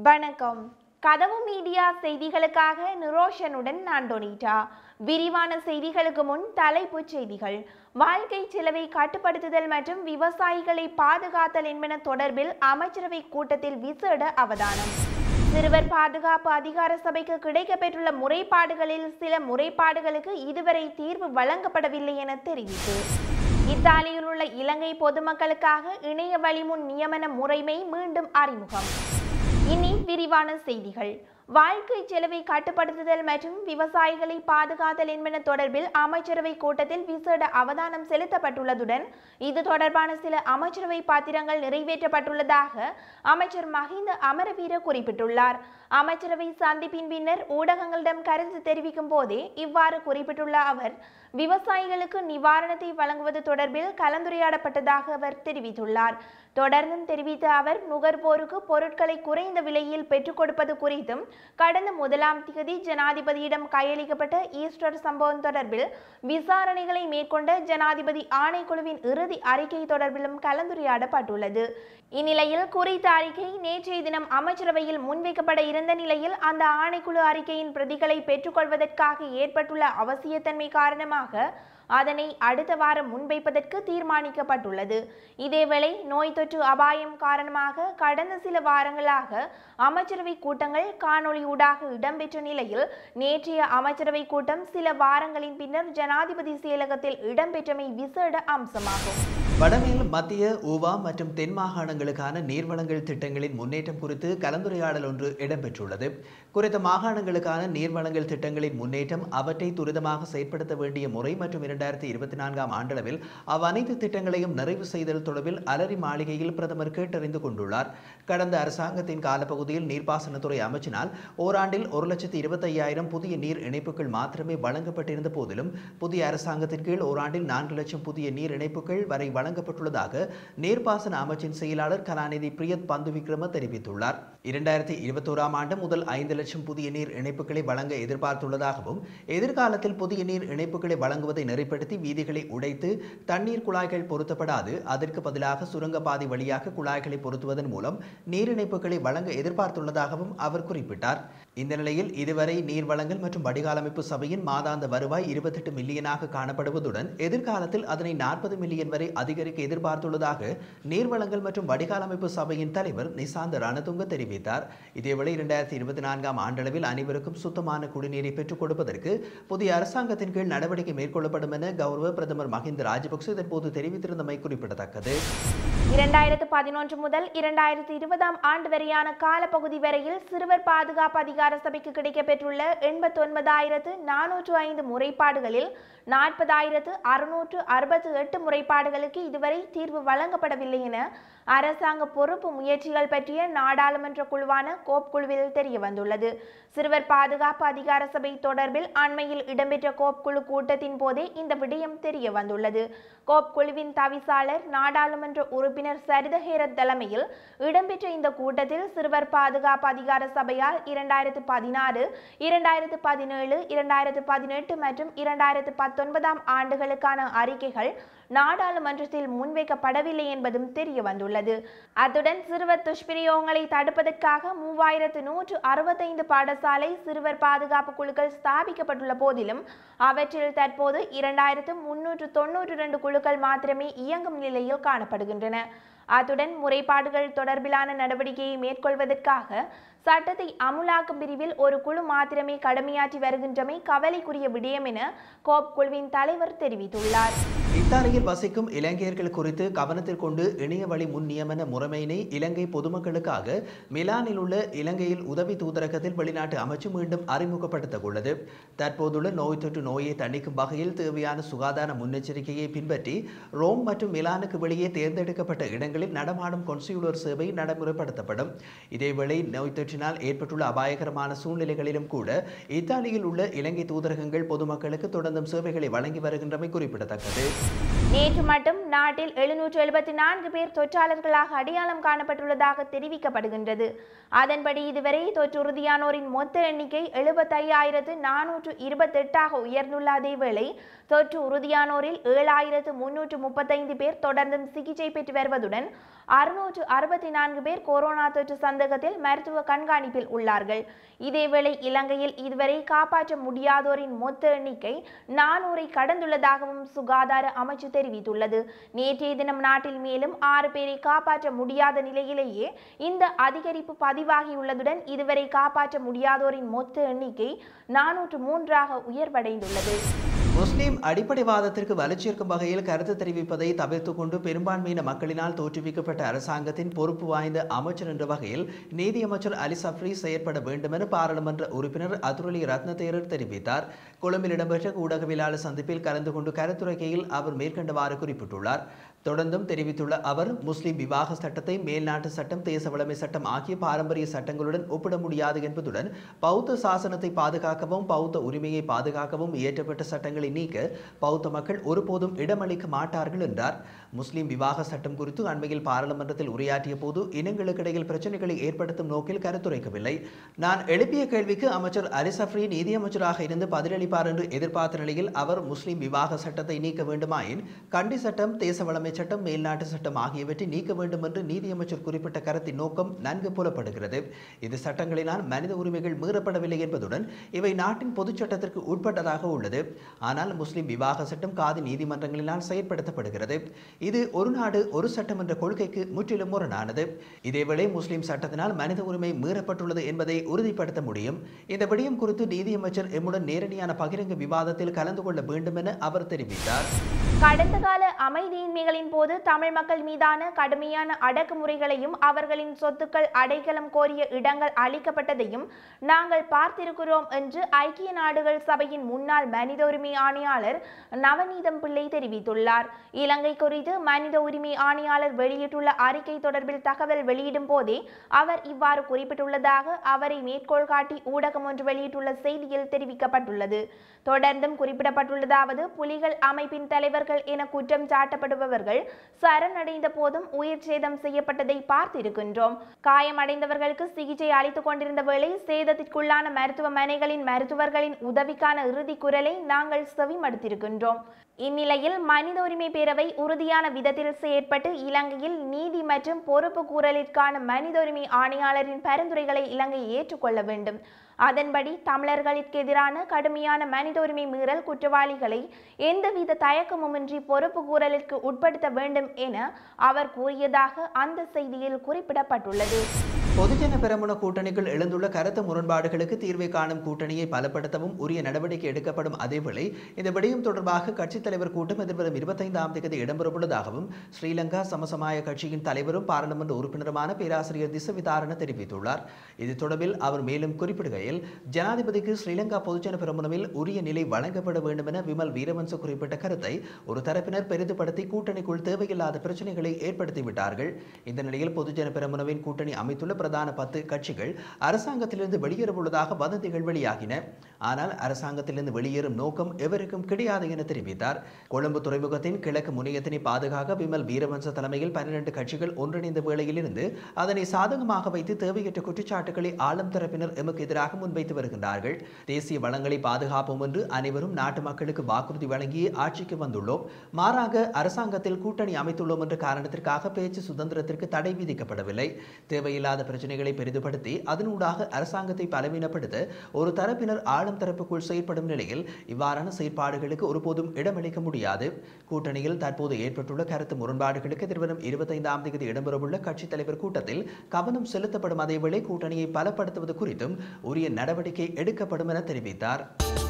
வணக்கம் கதவு மீடியா செய்திகளுக்காக நிரோஷனுடன் நான் டொனிட்டா விரிவான செய்திகளுக்கு முன் தலைப்புச் செய்திகள் வாழ்க்கை செலவை கட்டுப்படுத்துதல் மற்றும் விவசாயிகளை பாதுகாத்தல் என்பன தொடர்பில் அமைச்சரவை கூட்டத்தில் விசேட அவதானம் சிறுவர் பாதுகாப்பு அதிகார சபைக்கு கிடைக்கப்பெற்றுள்ள முறைப்பாடுகளில் சில முறைப்பாடுகளுக்கு இதுவரை தீர்வு வழங்கப்படவில்லை என தெரிவித்து இத்தாலியில் உள்ள இலங்கை பொதுமக்களுக்காக இணைய வழிமுன் நியமன முறைமை மீண்டும் அறிமுகம் இனி விரிவான செய்திகள் வாழ்க்கை செலவை கட்டுப்படுத்துதல் மற்றும் விவசாயிகளை பாதுகாத்தல் என்பன தொடர்பில் அமைச்சரவை கூட்டத்தில் விசேட அவதானம் செலுத்தப்பட்டுள்ளதுடன் இது தொடர்பான சில அமைச்சரவை பாத்திரங்கள் நிறைவேற்றப்பட்டுள்ளதாக அமைச்சர் மஹிந்த அமரவீர குறிப்பிட்டுள்ளார் அமைச்சரவை சந்திப்பின் பின்னர் ஊடகங்களிடம் கருத்து தெரிவிக்கும் போதே இவ்வாறு குறிப்பிட்டுள்ள அவர் விவசாயிகளுக்கு நிவாரணத்தை வழங்குவது தொடர்பில் கலந்துரையாடப்பட்டதாக அவர் தெரிவித்துள்ளார் தொடர்ந்தும் தெரிவித்த அவர் நுகர்வோருக்கு பொருட்களை குறைந்த விலையில் பெற்றுக் கொடுப்பது குறித்தும் கடந்த முதலாம் தேதி ஜனாதிபதியிடம் கையளிக்கப்பட்ட ஈஸ்டர் சம்பவம் தொடர்பில் விசாரணைகளை மேற்கொண்ட ஜனாதிபதி ஆணைக்குழுவின் இறுதி அறிக்கை தொடர்பிலும் கலந்துரையாடப்பட்டுள்ளது இந்நிலையில் குறித்த அறிக்கை நேற்றைய தினம் அமைச்சரவையில் முன்வைக்கப்பட இருந்த நிலையில் அந்த ஆணைக்குழு அறிக்கையின் பிரதிகளை பெற்றுக்கொள்வதற்காக ஏற்பட்டுள்ள அவசியத்தன்மை காரணமாக அதனை அடுத்த வாரம் முன்வைப்பதற்கு தீர்மானிக்கப்பட்டுள்ளது இதேவேளை நோய் தொற்று அபாயம் காரணமாக கடந்த சில வாரங்களாக அமைச்சரவை கூட்டங்கள் காணொளி ஊடாக இடம்பெற்ற நிலையில் நேற்றைய அமைச்சரவை கூட்டம் சில வாரங்களின் பின்னர் ஜனாதிபதி செயலகத்தில் இடம்பெற்றமை விசேட அம்சமாகும் வடமேல் மத்திய ஊவா மற்றும் தென் மாகாணங்களுக்கான நீர்வளங்கள் திட்டங்களின் முன்னேற்றம் குறித்து கலந்துரையாடல் ஒன்று இடம்பெற்றுள்ளது குறித்த மாகாணங்களுக்கான நீர்வளங்கள் திட்டங்களின் முன்னேற்றம் அவற்றை துரிதமாக செயற்படுத்த வேண்டிய முறை மற்றும் இரண்டாயிரத்தி இருபத்தி நான்காம் ஆண்டளவில் அவ்வனைத்து திட்டங்களையும் நிறைவு செய்தல் தொடர்பில் அலரி மாளிகையில் பிரதமர் கேட்டறிந்து கொண்டுள்ளார் கடந்த அரசாங்கத்தின் காலப்பகுதியில் நீர்ப்பாசனத்துறை அமைச்சினால் ஓராண்டில் ஒரு லட்சத்தி இருபத்தையாயிரம் புதிய நீர் இணைப்புகள் மாத்திரமே வழங்கப்பட்டிருந்த போதிலும் புதிய அரசாங்கத்தின் கீழ் ஓராண்டில் நான்கு லட்சம் புதிய நீர் இணைப்புகள் வரை வழங்கப்பட்டுள்ளதாக நீர்ப்பாசன அமைச்சின் செயலாளர் கலாநிதி பிரியத் பந்து விக்ரம தெரிவித்துள்ளார் இரண்டாயிரத்தி இருபத்தோராம் ஆண்டு முதல் ஐந்து லட்சம் புதிய நீர் இணைப்புகளை வழங்க எதிர்பார்த்துள்ளதாகவும் எதிர்காலத்தில் புதிய நீர் இணைப்புகளை வழங்குவதை நெறிப்படுத்தி வீதிகளை உடைத்து தண்ணீர் குழாய்கள் பொருத்தப்படாது அதற்கு பதிலாக சுரங்கப்பாதை வழியாக குழாய்களை பொருத்துவதன் மூலம் நீர் இணைப்புகளை வழங்க எதிர்பார்த்துள்ளதாகவும் அவர் குறிப்பிட்டார் இந்த நிலையில் இதுவரை நீர் வழங்கல் மற்றும் வடிகாலமைப்பு சபையின் மாதாந்த வருவாய் இருபத்தெட்டு மில்லியனாக காணப்படுவதுடன் எதிர்காலத்தில் அதனை நாற்பது மில்லியன் வரை அதிகரிக்க எதிர்பார்த்துள்ளதாக நீர்வளங்கள் மற்றும் வடிகாலமைப்பு சபையின் தலைவர் நிசாந்த ரணதுங்க தெரிவித்தார் இதேவேளை இரண்டாயிரத்தி இருபத்தி நான்காம் ஆண்டளவில் அனைவருக்கும் சுத்தமான குடிநீரை பெற்றுக் கொடுப்பதற்கு புதிய அரசாங்கத்தின் கீழ் நடவடிக்கை மேற்கொள்ளப்படும் என கௌரவ பிரதமர் மஹிந்த ராஜபக்சே இதன்போது தெரிவித்திருந்தமை குறிப்பிடத்தக்கது இரண்டாயிரத்து பதினொன்று முதல் இரண்டாயிரத்து இருபதாம் ஆண்டு வரையான காலப்பகுதி வரையில் சிறுவர் பாதுகாப்பு அதிகார சபைக்கு கிடைக்கப்பெற்றுள்ள எண்பத்தொன்பதாயிரத்து நானூற்று ஐந்து முறைப்பாடுகளில் நாற்பதாயிரத்து அறுநூற்று அறுபத்து எட்டு முறைப்பாடுகளுக்கு இதுவரை தீர்வு வழங்கப்படவில்லை என அரசாங்க பொறுப்பு முயற்சிகள் பற்றிய நாடாளுமன்ற குழுவான கோப் குழுவில் தெரிய வந்துள்ளது சிறுவர் பாதுகாப்பு அதிகார சபை தொடர்பில் அண்மையில் இடம்பெற்ற கோப் குழு கூட்டத்தின் போதே இந்த விடயம் தெரிய வந்துள்ளது கோப் குழுவின் தவிசாளர் நாடாளுமன்ற உறுப்பினர் சரிதஹேரத் தலைமையில் இடம்பெற்ற இந்த கூட்டத்தில் சிறுவர் பாதுகாப்பு அதிகார சபையால் இரண்டாயிரத்து பதினாறு இரண்டாயிரத்து பதினேழு இரண்டாயிரத்து பதினெட்டு மற்றும் இரண்டாயிரத்து பத்தொன்பதாம் ஆண்டுகளுக்கான அறிக்கைகள் நாடாளுமன்றத்தில் முன்வைக்கப்படவில்லை என்பதும் தெரிய வந்துள்ளது அத்துடன் சிறுவர் துஷ்பிரயோகங்களை தடுப்பதற்காக மூவாயிரத்து நூற்று அறுபத்தைந்து பாடசாலை சிறுவர் பாதுகாப்பு குழுக்கள் ஸ்தாபிக்கப்பட்டுள்ள போதிலும் அவற்றில் தற்போது இரண்டாயிரத்து முன்னூற்று தொன்னூற்று இரண்டு குழுக்கள் மாத்திரமே இயங்கும் நிலையில் காணப்படுகின்றன அத்துடன் முறைப்பாடுகள் தொடர்பிலான நடவடிக்கையை மேற்கொள்வதற்காக சட்டத்தை அமுலாக்கும் பிரிவில் ஒரு குழு மாத்திரமே கடமையாற்றி வருகின்றமை கவலைக்குரிய விடயம் என கோப் குழுவின் தலைவர் தெரிவித்துள்ளார் இத்தாலியில் வசிக்கும் இலங்கையர்கள் குறித்து கவனத்தில் கொண்டு இணைய வழி முன் நியமன முறைமையினை இலங்கை பொதுமக்களுக்காக மிலானில் உள்ள இலங்கையில் உதவி தூதரகத்தில் வெளிநாட்டு அமைச்சு மீண்டும் அறிமுகப்படுத்த உள்ளது தற்போதுள்ள நோய் தொற்று நோயை தணிக்கும் வகையில் தேவையான சுகாதார முன்னெச்சரிக்கையை பின்பற்றி ரோம் மற்றும் மிலானுக்கு வெளியே தேர்ந்தெடுக்கப்பட்ட இடங்களில் நடமாடும் கொன்சியுலர் சேவை நடைமுறைப்படுத்தப்படும் இதேவேளை நோய் தொற்றினால் ஏற்பட்டுள்ள அபாயகரமான சூழ்நிலைகளிலும் கூட இத்தாலியில் உள்ள இலங்கை தூதரகங்கள் பொதுமக்களுக்கு தொடர்ந்தும் சேவைகளை வழங்கி வருகின்றமை குறிப்பிடத்தக்கது நேற்று மட்டும் நாட்டில் எழுநூற்று எழுபத்தி நான்கு பேர் தொற்றாளர்களாக அடையாளம் காணப்பட்டுள்ளதாக தெரிவிக்கப்படுகின்றது அதன்படி இதுவரை தொற்று உறுதியானோரின் மொத்த எண்ணிக்கை எழுபத்தையாயிரத்து நானூற்று இருபத்தெட்டாக உயர்ந்துள்ள அதேவேளை தொற்று உறுதியானோரில் ஏழாயிரத்து முன்னூற்று முப்பத்தைந்து பேர் தொடர்ந்தும் சிகிச்சை பெற்று வருவதுடன் அறுநூற்று அறுபத்தி நான்கு பேர் கொரோனா தொற்று சந்தேகத்தில் மருத்துவ கண்காணிப்பில் உள்ளார்கள் இதேவேளை இலங்கையில் இதுவரை காப்பாற்ற முடியாதோரின் மொத்த எண்ணிக்கை நானூறை கடந்துள்ளதாகவும் சுகாதார அமைச்சு தெரிவித்துள்ளது நேற்றைய தினம் நாட்டில் மேலும் ஆறு பேரை காப்பாற்ற முடியாத நிலையிலேயே இந்த அதிகரிப்பு பதிவாகியுள்ளதுடன் இதுவரை காப்பாற்ற முடியாதோரின் மொத்த எண்ணிக்கை நானூற்று மூன்றாக உயர்வடைந்துள்ளது முஸ்லிம் அடிப்படைவாதத்திற்கு வலுச்சேர்க்கும் வகையில் கருத்து தெரிவிப்பதை தவிர்த்துக் கொண்டு பெரும்பான்மையின மக்களினால் தோற்றுவிக்கப்பட்ட அரசாங்கத்தின் பொறுப்பு வாய்ந்த அமைச்சர் என்ற வகையில் நீதியமைச்சர் அலி சப்ரி செயற்பட வேண்டும் என பாராளுமன்ற உறுப்பினர் அதுரலி ரத்னதேரர் தெரிவித்தார் கொழும்பில் இடம்பெற்ற ஊடகவியலாளர் சந்திப்பில் கலந்து கொண்டு கருத்துரைக்கையில் அவர் மேற்கண்டவாறு குறிப்பிட்டுள்ளார் தொடர்ந்தும் தெரிவித்துள்ள அவர் முஸ்லிம் விவாக சட்டத்தை மேல்நாட்டு சட்டம் தேச வளமை சட்டம் ஆகிய பாரம்பரிய சட்டங்களுடன் ஒப்பிட முடியாது என்பதுடன் பௌத்த சாசனத்தை பாதுகாக்கவும் பௌத்த உரிமையை பாதுகாக்கவும் இயற்றப்பட்ட சட்டங்களை நீக்க பௌத்த மக்கள் ஒருபோதும் இடமளிக்க மாட்டார்கள் என்றார் முஸ்லிம் விவாக சட்டம் குறித்து அண்மையில் பாராளுமன்றத்தில் உரையாற்றிய போது இனங்களுக்கிடையில் பிரச்சனைகளை ஏற்படுத்தும் நோக்கில் கருத்துரைக்கவில்லை நான் எழுப்பிய கேள்விக்கு அமைச்சர் அலி சஃப்ரி நீதியமைச்சராக இருந்து பதிலளிப்பார் என்று எதிர்பார்த்த நிலையில் அவர் முஸ்லிம் விவாக சட்டத்தை நீக்க வேண்டுமாயின் கண்டி சட்டம் தேச வளமை சட்டம் மேல்நாட்டு சட்டம் ஆகியவற்றை நீக்க வேண்டும் என்று நீதியமைச்சர் குறிப்பிட்ட கருத்தின் நோக்கம் நன்கு புலப்படுகிறது இது சட்டங்களினால் மனித உரிமைகள் மீறப்படவில்லை என்பதுடன் இவை நாட்டின் பொதுச் சட்டத்திற்கு உட்பட்டதாக உள்ளது ஆனால் முஸ்லிம் விவாக சட்டம் காதி நீதிமன்றங்களினால் செயற்படுத்தப்படுகிறது இது ஒரு நாடு ஒரு சட்டம் என்ற கொள்கைக்கு முற்றிலும் முரணானது இதேவேளை முஸ்லிம் சட்டத்தினால் மனித உரிமை மீறப்பட்டுள்ளது என்பதை உறுதிப்படுத்த முடியும் இந்த விடயம் குறித்து நீதியமைச்சர் எம்முடன் நேரடியான பகிரங்க விவாதத்தில் கலந்து கொள்ள வேண்டும் என அவர் தெரிவித்தார் கடந்த கால அமைதியின்மைகளின் போது தமிழ் மக்கள் மீதான கடுமையான அடக்குமுறைகளையும் அவர்களின் சொத்துக்கள் அடைக்கலம் கோரிய இடங்கள் அளிக்கப்பட்டதையும் நாங்கள் பார்த்திருக்கிறோம் என்று ஐக்கிய நாடுகள் சபையின் முன்னாள் மனித உரிமை ஆணையாளர் நவநீதம் பிள்ளை தெரிவித்துள்ளார் இலங்கை குறித்து மனித உரிமை ஆணையாளர் வெளியிட்டுள்ள அறிக்கை தொடர்பில் தகவல் வெளியிடும் போதே அவர் இவ்வாறு குறிப்பிட்டுள்ளதாக அவரை மேற்கோள் காட்டி ஊடகம் ஒன்று வெளியிட்டுள்ள செய்தியில் தெரிவிக்கப்பட்டுள்ளது தொடர்ந்தும் குறிப்பிடப்பட்டுள்ளதாவது புலிகள் அமைப்பின் தலைவர்கள் என குற்றம் சாட்டப்படுபவர்கள் சரணடைந்த போதும் உயிர் சேதம் செய்யப்பட்டதை பார்த்திருக்கின்றோம் காயமடைந்தவர்களுக்கு சிகிச்சை அளித்துக் கொண்டிருந்த வேளை சேதத்திற்குள்ளான மருத்துவமனைகளின் மருத்துவர்களின் உதவிக்கான இறுதி குரலை நாங்கள் செவிமடுத்திருக்கின்றோம் இந்நிலையில் மனித உரிமை பேரவை உறுதியான விதத்தில் செயற்பட்டு இலங்கையில் நீதி மற்றும் பொறுப்பு கூறலிற்கான மனித உரிமை ஆணையாளரின் பரிந்துரைகளை இலங்கை ஏற்றுக்கொள்ள வேண்டும் அதன்படி தமிழர்களுக்கு எதிரான கடுமையான மனித உரிமை மீறல் குற்றவாளிகளை எந்தவித தயக்கமுமின்றி பொறுப்பு கூறலிற்கு உட்படுத்த வேண்டும் என அவர் கூறியதாக அந்த செய்தியில் குறிப்பிடப்பட்டுள்ளது பொதுஜன பெரமுன கூட்டணிக்குள் எழுந்துள்ள கருத்து முரண்பாடுகளுக்கு தீர்வை காணும் கூட்டணியை பலப்படுத்தவும் உரிய நடவடிக்கை எடுக்கப்படும் அதேவேளை இந்த விடயம் தொடர்பாக கட்சித் தலைவர் கூட்டம் எதிர்வரும் இருபத்தைந்தாம் தேதி இடம்பெறவுள்ளதாகவும் ஸ்ரீலங்கா சமசமாய கட்சியின் தலைவரும் பாராளுமன்ற உறுப்பினருமான பேராசிரியர் திசவிதாரண தெரிவித்துள்ளார் இது தொடர்பில் அவர் மேலும் குறிப்பிடுகையில் ஜனாதிபதிக்கு ஸ்ரீலங்கா பொதுஜன பெரமுனவில் உரிய நிலை வழங்கப்பட வேண்டும் என விமல் வீரவன்ச குறிப்பிட்ட கருத்தை ஒரு தரப்பினர் பெரிதுபடுத்தி கூட்டணிக்குள் தேவையில்லாத பிரச்சனைகளை ஏற்படுத்திவிட்டார்கள் இந்த நிலையில் பொதுஜன பெரமுனவின் கூட்டணி அமைத்துள்ள பிரதான பத்து கட்சிகள் அரசாங்கத்திலிருந்து வெளியேறவுள்ளதாக வதந்திகள் வெளியாகின ஆனால் அரசாங்கத்திலிருந்து வெளியேறும் நோக்கம் எவருக்கும் கிடையாது என தெரிவித்தார் கொழும்பு துறைமுகத்தின் கிழக்கு முனையத்தினை பாதுகாக்க விமல் வீரவன்ச தலைமையில் பன்னிரண்டு கட்சிகள் ஒன்றிணைந்த வேளையிலிருந்து அதனை சாதகமாக வைத்து தேவையற்ற குற்றச்சாட்டுகளை ஆளும் தரப்பினர் எமக்கு எதிராக முன்வைத்து வருகின்றார்கள் தேசிய வளங்களை பாதுகாப்போம் என்று அனைவரும் நாட்டு மக்களுக்கு வாக்குறுதி வழங்கி ஆட்சிக்கு வந்துள்ளோம் மாறாக அரசாங்கத்தில் கூட்டணி அமைத்துள்ளோம் என்ற காரணத்திற்காக பேச்சு சுதந்திரத்திற்கு தடை விதிக்கப்படவில்லை தேவையில்லாத பிரச்சனைகளை பெரிதுபடுத்தி அதனூடாக அரசாங்கத்தை பலவீனப்படுத்த ஒரு தரப்பினர் ஆளும் தரப்புக்குள் செயற்படும் நிலையில் இவ்வாறான செயற்பாடுகளுக்கு ஒருபோதும் இடமளிக்க முடியாது கூட்டணியில் தற்போது ஏற்பட்டுள்ள கருத்து முரண்பாடுகளுக்கு எதிர்வரும் இருபத்தைந்தாம் தேதி இடம்பெறவுள்ள கட்சித் தலைவர் கூட்டத்தில் கவனம் செலுத்தப்படும் அதேவேளை கூட்டணியை பலப்படுத்துவது குறித்தும் உரிய நடவடிக்கை எடுக்கப்படும் என தெரிவித்தார்